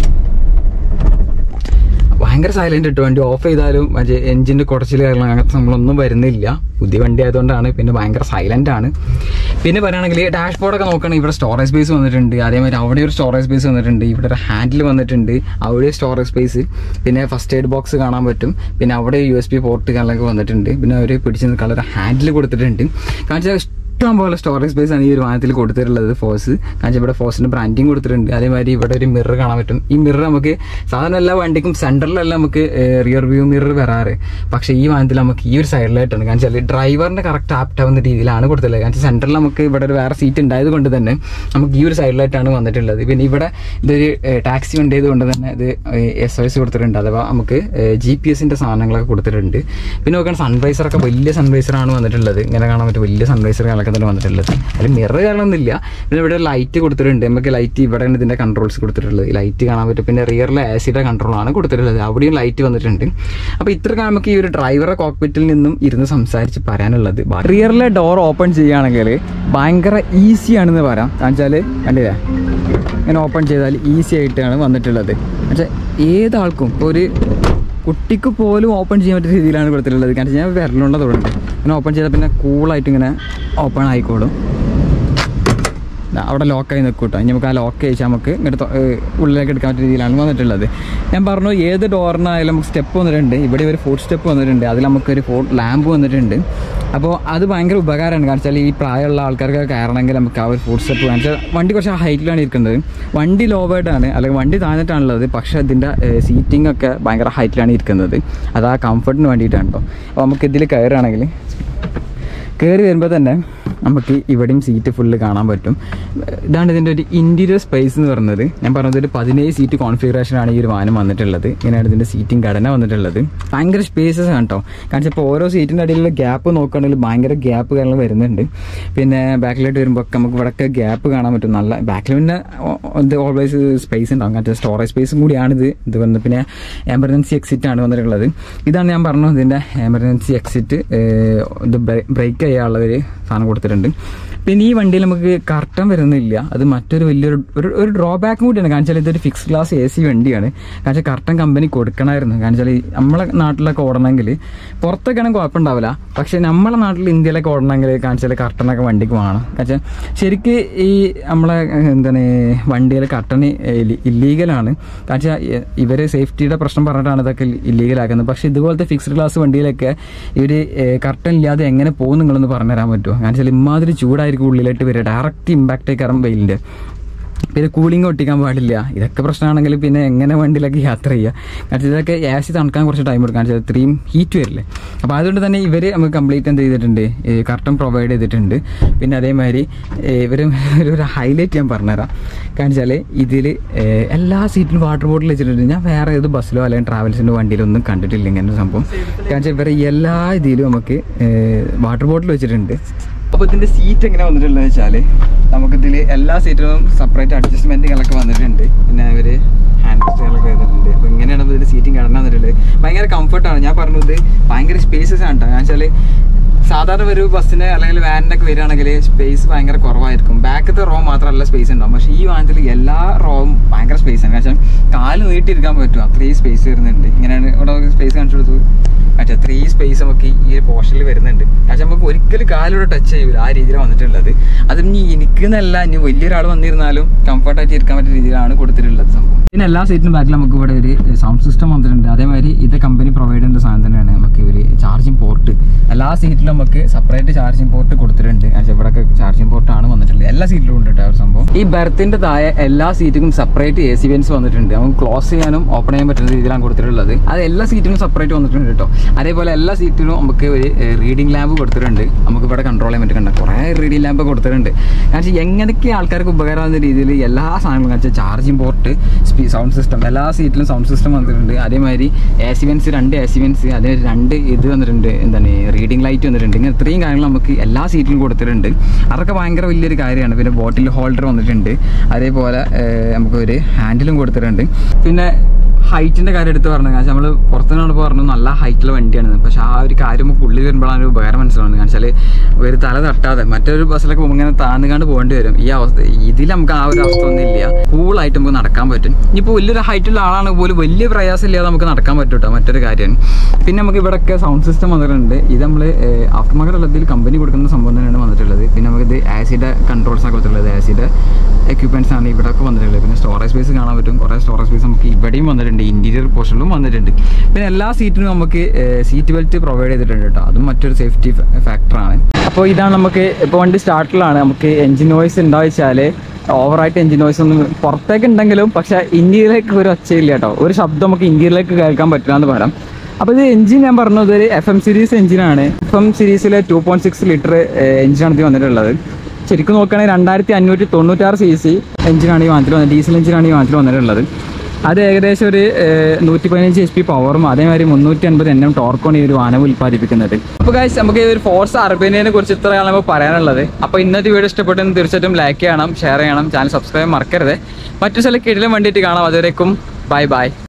ഭയങ്കര സൈലന്റ് ഇട്ട് വണ്ടി ഓഫ് ചെയ്താലും മറ്റേ എഞ്ചിന്റെ കുറച്ചിൽ കാര്യങ്ങൾ അങ്ങനത്തെ നമ്മളൊന്നും വരുന്നില്ല പുതിയ വണ്ടി ആയതുകൊണ്ടാണ് പിന്നെ ഭയങ്കര സൈലന്റ് ആണ് പിന്നെ പറയുകയാണെങ്കിൽ ഡാഷ് ബോർഡൊക്കെ നോക്കുകയാണെങ്കിൽ ഇവിടെ സ്റ്റോറേജ് സ്പേസ് വന്നിട്ടുണ്ട് അതേമാതിരി അവിടെ ഒരു സ്റ്റോറേജ് സ്പേസ് വന്നിട്ടുണ്ട് ഇവിടെ ഒരു ഹാൻഡിൽ വന്നിട്ടുണ്ട് അവിടെ സ്റ്റോറേജ് സ്പേസ് പിന്നെ ഫസ്റ്റ് എയ്ഡ് ബോക്സ് കാണാൻ പറ്റും പിന്നെ അവിടെ യു എസ് പി പോർട്ട് കാര്യങ്ങളൊക്കെ വന്നിട്ടുണ്ട് പിന്നെ അവർ പിടിച്ച് നിൽക്കാനുള്ള ഒരു ഹാൻഡിൽ കൊടുത്തിട്ടുണ്ട് കാരണം വെച്ചാൽ ഇഷ്ടം പോലെ സ്റ്റോറേജ് സ്പേസ് ആണ് ഈ ഒരു വാഹനത്തിൽ കൊടുത്തിട്ടുള്ളത് ഫോഴ്സ് കാരണം ഇവിടെ ഫോഴ്സിന്റെ ബ്രാൻഡിങ് കൊടുത്തിട്ടുണ്ട് അതേമാതിരി ഇവിടെ ഒരു മിറർ കാണാൻ പറ്റും ഈ മിറർ നമുക്ക് സാധാരണ എല്ലാ വണ്ടിക്കും സെന്ററിലല്ല നമുക്ക് റിയർ വ്യൂ മിറർ വരാറ് പക്ഷേ ഈ വാഹനത്തിൽ നമുക്ക് ഈ ഒരു സൈഡിലായിട്ടാണ് കാരണം വെച്ചാൽ ഡ്രൈവറിന് കറക്റ്റ് ആപ്റ്റ് ആവുന്ന രീതിയിലാണ് കൊടുത്തിട്ടുള്ളത് കാരണം സെന്ററിൽ നമുക്ക് ഇവിടെ ഒരു വേറെ സീറ്റ് ഉണ്ടായത് കൊണ്ട് തന്നെ നമുക്ക് ഈ ഒരു സൈഡിലായിട്ടാണ് വന്നിട്ടുള്ളത് പിന്നെ ഇവിടെ ഇതൊരു ടാക്സി വണ്ടി ആയതുകൊണ്ട് തന്നെ ഇത് എസ് ഒ എസ് കൊടുത്തിട്ടുണ്ട് അഥവാ നമുക്ക് ജി പി എസിന്റെ സാധനങ്ങളൊക്കെ കൊടുത്തിട്ടുണ്ട് പിന്നെ നോക്കുകയാണെങ്കിൽ സൺവൈസറൊക്കെ വലിയ സൺവൈസറാണ് വന്നിട്ടുള്ളത് ഇങ്ങനെ കാണാൻ പറ്റും വലിയ സൺവൈസർ കാര്യങ്ങളൊക്കെ തന്നെ വന്നിട്ടുള്ളത് അതിൽ മിറർ കാണുന്നില്ല പിന്നെ ഇവിടെ ലൈറ്റ് കൊടുത്തിട്ടുണ്ട് നമുക്ക് ലൈറ്റ് ഇവിടെയാണ് ഇതിന്റെ കൺട്രോൾസ് കൊടുത്തിട്ടുള്ളത് ലൈറ്റ് കാണാൻ പറ്റും പിന്നെ റിയറിലെ ആസിയുടെ കൺട്രോളാണ് കൊടുത്തിട്ടുള്ളത് അവിടെയും ലൈറ്റ് വന്നിട്ടുണ്ട് അപ്പോൾ ഇത്രയൊക്കെ നമുക്ക് ഈ ഒരു ഡ്രൈവറെ കോക്പിറ്റിൽ നിന്നും ഇരുന്ന് സംസാരിച്ച് പറയാനുള്ളത് റിയറിലെ ഡോർ ഓപ്പൺ ചെയ്യുകയാണെങ്കിൽ ഭയങ്കര ഈസി ആണെന്ന് പറയാം കാരണം വെച്ചാൽ കണ്ടില്ലേ ഇങ്ങനെ ഓപ്പൺ ചെയ്താൽ ഈസി ആയിട്ടാണ് വന്നിട്ടുള്ളത് പക്ഷേ ഏതാൾക്കും ഇപ്പോൾ ഒരു കുട്ടിക്ക് പോലും ഓപ്പൺ ചെയ്യാൻ പറ്റിയ രീതിയിലാണ് കൊടുത്തിട്ടുള്ളത് കാരണം ഞാൻ വിരലുണ്ട തുടങ്ങി ഇങ്ങനെ ഓപ്പൺ ചെയ്താൽ പിന്നെ കൂളായിട്ട് ഇങ്ങനെ ഓപ്പൺ ആയിക്കോളും ദാ അവിടെ ലോക്കായി നിൽക്കും കേട്ടോ ഇനി നമുക്ക് ആ ലോക്ക് കഴിച്ചാൽ നമുക്ക് ഇങ്ങോട്ട് തൊ- ഏഹ് ഉള്ളിലേക്ക് എടുക്കാൻ പറ്റിയ രീതിയിലാണ് വന്നിട്ടുള്ളത് ഞാൻ പറഞ്ഞു ഏത് ഡോറിനായാലും നമുക്ക് സ്റ്റെപ്പ് വന്നിട്ടുണ്ട് ഇവിടെ ഒരു ഫുഡ് സ്റ്റെപ്പ് വന്നിട്ടുണ്ട് അതിൽ നമുക്കൊരു ഫോ ലാമ്പ് വന്നിട്ടുണ്ട് അപ്പോൾ അത് ഭയങ്കര ഉപകാരമാണ് കാരണം വെച്ചാൽ ഈ പ്രായമുള്ള ആൾക്കാർക്ക് കയറണമെങ്കിൽ നമുക്ക് ആ ഒരു ഫുഡ് സ്റ്റെപ്പ് കാരണം വെച്ചാൽ വണ്ടി കുറച്ച് ഹൈറ്റിലാണ് ഇരിക്കുന്നത് വണ്ടി ലോവേർഡാണ് അല്ലെങ്കിൽ വണ്ടി താഴ്ന്നിട്ടാണുള്ളത് പക്ഷേ അതിൻ്റെ സീറ്റിംഗ് ഒക്കെ ഭയങ്കര ഹൈറ്റിലാണ് ഇരിക്കുന്നത് അത് ആ കംഫർട്ടിന് വേണ്ടിയിട്ടാണ് കേട്ടോ അപ്പോൾ നമുക്ക് ഇതിൽ കയറുകയാണെങ്കിൽ കയറി വരുമ്പോൾ തന്നെ നമുക്ക് ഇവിടെയും സീറ്റ് ഫുള്ള് കാണാൻ പറ്റും ഇതാണ് ഇതിൻ്റെ ഒരു ഇൻറ്റീരിയർ സ്പേസ് എന്ന് പറയുന്നത് ഞാൻ പറഞ്ഞത് ഒരു പതിനേഴ് സീറ്റ് കോൺഫിഗറേഷനാണ് ഈ ഒരു വാഹനം വന്നിട്ടുള്ളത് ഇങ്ങനെയാണ് ഇതിൻ്റെ സീറ്റിംഗ് ഘടന വന്നിട്ടുള്ളത് ഭയങ്കര സ്പേസസ് ആണ് കേട്ടോ കാരണം ഇപ്പോൾ ഓരോ സീറ്റിൻ്റെ അടിയിലുള്ള ഗ്യാപ്പ് നോക്കുകയാണെങ്കിൽ ഭയങ്കര ഗ്യാപ്പ് കാര്യങ്ങൾ വരുന്നുണ്ട് പിന്നെ ബാക്കിലോട്ട് വരുമ്പോൾ ഒക്കെ നമുക്ക് ഇവിടെയൊക്കെ ഗ്യാപ്പ് കാണാൻ പറ്റും നല്ല ബാക്കിൽ പിന്നെ ഇത് ഓൾവേസ് സ്പേസ് ഉണ്ടാവും കാരണം സ്റ്റോറേജ് സ്പേസും കൂടിയാണിത് ഇത് വന്ന് പിന്നെ എമർജൻസി എക്സിറ്റ് ആണ് വന്നിട്ടുള്ളത് ഇതാണ് ഞാൻ പറഞ്ഞത് ഇതിൻ്റെ എമർജൻസി എക്സിറ്റ് ഇത് ബ്രേക്ക് ചെയ്യാനുള്ള ഒരു സാധനം കൊടുത്തിട്ടുണ്ട് പിന്നെ ഈ വണ്ടിയിൽ നമുക്ക് കർട്ടൻ വരുന്നില്ല അത് മറ്റൊരു വലിയൊരു ഒരു ഒരു ഡ്രോബാക്കും കൂടിയാണ് കാരണം വെച്ചാൽ ഇതൊരു ഫിക്സ് ക്ലാസ് എ സി വണ്ടിയാണ് കാരണം വെച്ചാൽ കർട്ടൻ കമ്പനി കൊടുക്കണമായിരുന്നു കാരണം വെച്ചാൽ ഈ നമ്മളെ നാട്ടിലൊക്കെ ഓടണമെങ്കിൽ പുറത്തൊക്കെ ആണെങ്കിൽ കുഴപ്പമുണ്ടാവില്ല പക്ഷേ നമ്മളെ നാട്ടിൽ ഇന്ത്യയിലൊക്കെ ഓടണമെങ്കിൽ കാരണം വെച്ചാൽ കർട്ടനൊക്കെ വണ്ടിക്ക് വേണം കാരണം വെച്ചാൽ ശരിക്ക് ഈ നമ്മളെ ഏഹ്, എന്താണ് വണ്ടിയിൽ കർട്ടൻ ഇല്ലീഗലാണ് കാരണം വെച്ചാൽ ഇവർ സേഫ്റ്റിയുടെ പ്രശ്നം പറഞ്ഞിട്ടാണ് ഇതൊക്കെ ഇല്ലീഗലാക്കുന്നത് പക്ഷേ ഇതുപോലത്തെ ഫിക്സ്ഡ് ക്ലാസ് വണ്ടിയിലൊക്കെ ഇവർ കർട്ടൻ ഇല്ലാതെ എങ്ങനെ പോകും നിങ്ങളൊന്ന് പറഞ്ഞുതരാൻ പറ്റുമോ കാരണം വെച്ചാൽ ഇമാതിരി ചൂടായിരിക്കും ഉള്ളിലായിട്ട് വരിക ഡയറക്റ്റ് ഇമ്പാക്റ്റ് ആയിക്കാരം വെയിലിൻ്റെ പിന്നെ കൂളിംഗ് ഒട്ടിക്കാൻ പാടില്ല ഇതൊക്കെ പ്രശ്നമാണെങ്കിൽ പിന്നെ എങ്ങനെ വണ്ടിയിലൊക്കെ യാത്ര ചെയ്യുക കാരണം ഇതൊക്കെ എ സി തണുക്കാൻ കുറച്ച് ടൈം എടുക്കും കാരണം ഇത്രയും ഹീറ്റ് വരില്ലേ അപ്പോൾ അതുകൊണ്ട് തന്നെ ഇവർ നമുക്ക് കംപ്ലീറ്റ് എന്ത് ചെയ്തിട്ടുണ്ട് കർട്ടൻ പ്രൊവൈഡ് ചെയ്തിട്ടുണ്ട് പിന്നെ അതേമാതിരി ഇവർ ഒരു ഹൈലൈറ്റ് ഞാൻ പറഞ്ഞുതരാം കാരണം വെച്ചാൽ ഇതിൽ എല്ലാ സീറ്റിലും വാട്ടർ ബോട്ടിൽ വെച്ചിട്ടുണ്ട് ഞാൻ വേറെ ഏത് ബസ്സിലോ അല്ലെങ്കിൽ ട്രാവൽസിൻ്റെ വണ്ടിയിലോ ഒന്നും കണ്ടിട്ടില്ല ഇങ്ങനെ ഒരു സംഭവം കാരണം വെച്ചാൽ ഇവരെ എല്ലാ ഇതിലും നമുക്ക് വാട്ടർ ബോട്ടിൽ വെച്ചിട്ടുണ്ട് അപ്പോൾ ഇതിൻ്റെ സീറ്റ് എങ്ങനെ വന്നിട്ടുള്ളത് വെച്ചാൽ നമുക്കിതിൽ എല്ലാ സീറ്റിലും സെപ്പറേറ്റ് അഡ്ജസ്റ്റ്മെൻറ്റുകളൊക്കെ വന്നിട്ടുണ്ട് പിന്നെ അവർ ഹാൻഡ് റെസ്റ്റുകളൊക്കെ വന്നിട്ടുണ്ട് അപ്പോൾ ഇങ്ങനെയാണ് ഇതിൻ്റെ സീറ്റിംഗ് ഘടന വന്നിട്ടുള്ളത് ഭയങ്കര കംഫർട്ടാണ് ഞാൻ പറഞ്ഞത് ഭയങ്കര സ്പേസസ് ആണ് കേട്ടോ കാരണം വെച്ചാൽ സാധാരണ ഒരു ബസ്സിന് അല്ലെങ്കിൽ വാനിനൊക്കെ വരികയാണെങ്കിൽ സ്പേസ് ഭയങ്കര കുറവായിരിക്കും ബാക്കത്തെ റോ മാത്രമല്ല സ്പേസ് ഉണ്ടാവും പക്ഷേ ഈ വാഹനത്തിൽ എല്ലാ റോവും ഭയങ്കര സ്പേസ് ആണ് കാരണം കാല് നീട്ടിയിരിക്കാൻ പറ്റും അത്രയും സ്പേസ് വരുന്നുണ്ട് ഇങ്ങനെയാണ് ഇവിടെ സ്പേസ് കാണിച്ചു കൊടുത്തത് മറ്റേ അത്രയും സ്പേസ് നമുക്ക് ഈ ഒരു പോർഷനിൽ വരുന്നുണ്ട് പക്ഷെ നമുക്ക് ഒരിക്കലും കാലിലൂടെ ടച്ച് ചെയ്യൂല ആ രീതിയിലാണ് വന്നിട്ടുള്ളത് അത് ഇനി എനിക്ക് എന്നല്ല ഇനി വലിയൊരാൾ വന്നിരുന്നാലും കംഫർട്ടായിട്ട് ഇരിക്കാൻ പറ്റിയ രീതിയിലാണ് കൊടുത്തിട്ടുള്ളത് സംഭവം പിന്നെ എല്ലാ സീറ്റിനും ബാക്കിൽ നമുക്ക് ഇവിടെ ഒരു സൗണ്ട് സിസ്റ്റം വന്നിട്ടുണ്ട് അതേമാതിരി ഇത് കമ്പനി പ്രൊവൈഡ് ചെയ്യുന്ന സാധനം തന്നെയാണ് നമുക്ക് ഒരു ചാർജിങ് പോർട്ട് എല്ലാ സീറ്റിലും നമുക്ക് സെപ്പറേറ്റ് ചാർജിങ് പോർട്ട് കൊടുത്തിട്ടുണ്ട് പക്ഷേ ഇവിടെയൊക്കെ ചാർജിങ് പോർട്ടാണ് വന്നിട്ടുള്ളത് എല്ലാ സീറ്റിലും ഉണ്ട് കേട്ടോ ആ ഒരു സംഭവം ഈ ബെർത്തിന്റെ താഴെ എല്ലാ സീറ്റിനും സെപ്പറേറ്റ് എ സി വെൻസ് വന്നിട്ടുണ്ട് നമുക്ക് ക്ലോസ് ചെയ്യാനും ഓപ്പൺ ചെയ്യാൻ പറ്റുന്ന രീതിയിലാണ് കൊടുത്തിട്ടുള്ളത് അത് എല്ലാ സീറ്റിനും സെപ്പറേറ്റ് വന്നിട്ടുണ്ട് കേട്ടോ അതേപോലെ എല്ലാ സീറ്റിലും നമുക്ക് ഒരു റീഡിംഗ് ലാമ്പ് കൊടുത്തിട്ടുണ്ട് നമുക്ക് ഇവിടെ കൺട്രോൾ ചെയ്യാൻ പറ്റുന്നുണ്ട് കുറേ റീഡിംഗ് ലാമ്പ് കൊടുത്തിട്ടുണ്ട് കാരണം എങ്ങനെയൊക്കെ ആൾക്കാർക്ക് ഉപകാരമാകുന്ന രീതിയിൽ എല്ലാ സാധനങ്ങളും കാരണം ചാർജിങ് പോർട്ട് സൗണ്ട് സിസ്റ്റം എല്ലാ സീറ്റിലും സൗണ്ട് സിസ്റ്റം വന്നിട്ടുണ്ട് അതേമാതിരി എ സി വെൻസ് രണ്ട് എ സി വെൻസ് അതേ രണ്ട് ഇത് വന്നിട്ടുണ്ട് എന്താണ് റീഡിംഗ് ലൈറ്റ് വന്നിട്ടുണ്ട് ഇങ്ങനെ ഇത്രയും കാര്യങ്ങൾ നമുക്ക് എല്ലാ സീറ്റിലും കൊടുത്തിട്ടുണ്ട് അതൊക്കെ ഭയങ്കര വലിയൊരു കാര്യമാണ് പിന്നെ ബോട്ടിൽ ഹോൾഡർ വന്നിട്ടുണ്ട് അതേപോലെ ഏഹ്, നമുക്ക് ഒരു ഹാൻഡിലും കൊടുത്തിട്ടുണ്ട് പിന്നെ ഹൈറ്റിന്റെ കാര്യം എടുത്ത് പറഞ്ഞു കാരണം നമ്മൾ പുറത്തുനിന്ന് പറഞ്ഞു നല്ല ഹൈറ്റുള്ള വണ്ടിയാണ് പക്ഷെ ആ ഒരു കാര്യം നമുക്ക് ഉള്ളിൽ വരുമ്പോഴാണ് ഒരു ഉപകാരം മനസ്സിലാവുന്നത് കാരണം വെച്ചാൽ ഒരു തല തട്ടാതെ മറ്റൊരു ബസ്സിലൊക്കെ പോകുമ്പോൾ ഇങ്ങനെ താന്നുകാണ്ട് പോകേണ്ടി വരും ഈ അവസ്ഥ ഇതിൽ നമുക്ക് ആ ഒരു അവസ്ഥ ഒന്നും ഇല്ല കൂളായിട്ട് നമുക്ക് നടക്കാൻ പറ്റും ഇനിയിപ്പോൾ വലിയൊരു ഹൈറ്റുള്ള ആളാണെങ്കിൽ പോലും വലിയ പ്രയാസമില്ലാതെ നമുക്ക് നടക്കാൻ പറ്റും കേട്ടോ മറ്റൊരു കാര്യമാണ് പിന്നെ നമുക്ക് ഇവിടെയൊക്കെ സൗണ്ട് സിസ്റ്റം വന്നിട്ടുണ്ട് ഇത് നമ്മൾ ആഫ്റ്റർ മാർക്കറ്റ് ഉള്ളതിൽ കമ്പനി കൊടുക്കുന്ന സംഭവം തന്നെയാണ് വന്നിട്ടുള്ളത് പിന്നെ നമുക്കിത് ആസിഡ് കൺട്രോൾസ് ഒക്കെ കൊടുത്തിട്ടുള്ളത് ആസിഡ് എക്യുപ്മെന്റ്സ് ആണ് ഇവിടെ ഒക്കെ വന്നിട്ടുള്ളത് പിന്നെ സ്റ്റോറേജ് സ്പേസ് കാണാൻ പറ്റും കുറേ സ്റ്റോറേജ് സ്പേസ് നമുക്ക് ഇവിടെയും വന്നിട്ടുണ്ട് ഇന്റീരിയർ പോർഷനിലും വന്നിട്ടുണ്ട് പിന്നെ എല്ലാ സീറ്റിനും നമുക്ക് സീറ്റ് ബെൽറ്റ് പ്രൊവൈഡ് ചെയ്തിട്ടുണ്ട് കേട്ടോ അതും മറ്റൊരു സേഫ്റ്റി ഫാക്ടറാണ് അപ്പോൾ ഇതാണ് നമുക്ക് ഇപ്പോൾ വണ്ടി സ്റ്റാർട്ടിലാണ് നമുക്ക് എഞ്ചിൻ നോയ്സ് ഉണ്ടാ വെച്ചാൽ ഓവറായിട്ട് എഞ്ചിൻ നോയ്സ് ഒന്നും പുറത്തേക്ക് ഉണ്ടെങ്കിലും പക്ഷേ ഇന്ത്യയിലേക്ക് ഒരു ഒച്ചയില്ല കേട്ടോ ഒരു ശബ്ദം നമുക്ക് ഇന്ത്യയിലേക്ക് കേൾക്കാൻ പറ്റില്ല എന്ന് പറയാം അപ്പോൾ ഇത് എഞ്ചിൻ ഞാൻ പറഞ്ഞത് ഒരു എഫ് എം സീരീസ് എഞ്ചിനാണ് എഫ് എം സീരീസിലെ ടു പോയിന്റ് സിക്സ് ലിറ്റർ എഞ്ചിനാണ് ഇത് വന്നിട്ടുള്ളത് ശരിക്കും നോക്കുകയാണെങ്കിൽ രണ്ടായിരത്തി അഞ്ഞൂറ്റി തൊണ്ണൂറ്റാറ് സി സി എഞ്ചിനാണ് ഈ വാഹനത്തിൽ വന്നത് ഡീസൽ എഞ്ചിനാണ് ഈ വാഹനത്തിൽ വന്നിട്ടുള്ളത് അത് ഏകദേശം ഒരു നൂറ്റി പതിനഞ്ച് എച്ച് പി പവറും അതേമാതിരി മുന്നൂറ്റി അൻപത് എൻ എം ടോർക്കാണ് ഈ ഒരു വാഹനം ഉൽപ്പാദിപ്പിക്കുന്നത് അപ്പോൾ ഗൈസ് നമുക്ക് ഈ ഒരു ഫോർസ് അർബേനിയനെ കുറിച്ച് ഇത്രയാണ് നമുക്ക് പറയാനുള്ളത് അപ്പോൾ ഇന്നത്തെ വീഡിയോ ഇഷ്ടപ്പെട്ടെന്ന് തീർച്ചയായിട്ടും ലൈക്ക് ചെയ്യണം ഷെയർ ചെയ്യണം ചാനൽ സബ്സ്ക്രൈബ് മറക്കരുത് മറ്റു ചില കിടിലും വേണ്ടിയിട്ട് കാണാം അതുവരേക്കും ബൈ ബൈ